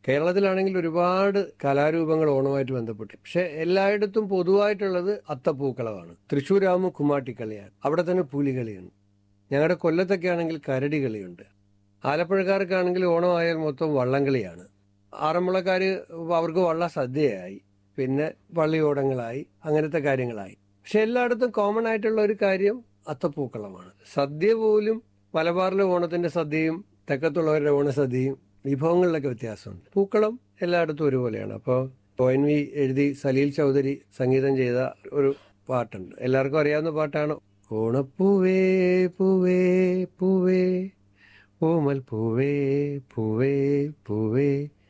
കേരളത്തിലാണെങ്കിൽ ഒരുപാട് കലാരൂപങ്ങൾ ഓണവുമായിട്ട് ബന്ധപ്പെട്ട് പക്ഷെ എല്ലായിടത്തും പൊതുവായിട്ടുള്ളത് അത്തപ്പൂക്കളമാണ് തൃശ്ശൂരാകുമ്പോൾ കുമ്മാട്ടിക്കളിയാണ് അവിടെ തന്നെ പുലികളിയാണ് ഞങ്ങളുടെ കൊല്ലത്തൊക്കെ ആണെങ്കിൽ കരടി കളിയുണ്ട് ആലപ്പുഴക്കാർക്കാണെങ്കിൽ ഓണമായാൽ മൊത്തം വള്ളംകളിയാണ് ആറന്മുളക്കാർ അവർക്ക് വള്ള സദ്യയായി പിന്നെ പള്ളിയോടങ്ങളായി അങ്ങനത്തെ കാര്യങ്ങളായി പക്ഷെ എല്ലായിടത്തും കോമൺ ആയിട്ടുള്ള ഒരു കാര്യം അത്തപ്പൂക്കളമാണ് സദ്യ പോലും മലബാറിലെ ഓണത്തിന്റെ സദ്യയും തെക്കത്തുള്ളവരുടെ ഓണസദ്യയും വിഭവങ്ങളിലൊക്കെ വ്യത്യാസമുണ്ട് പൂക്കളം എല്ലായിടത്തും ഒരുപോലെയാണ് അപ്പോൾ ഒ എൻ വി എഴുതി സലീൽ ചൗധരി സംഗീതം ചെയ്ത ഒരു പാട്ടുണ്ട് എല്ലാവർക്കും അറിയാവുന്ന പാട്ടാണ് ഓണപ്പൂവേ പൂവേ പൂവേ ഓമൽ പൂവേ പൂവേ പൂവേ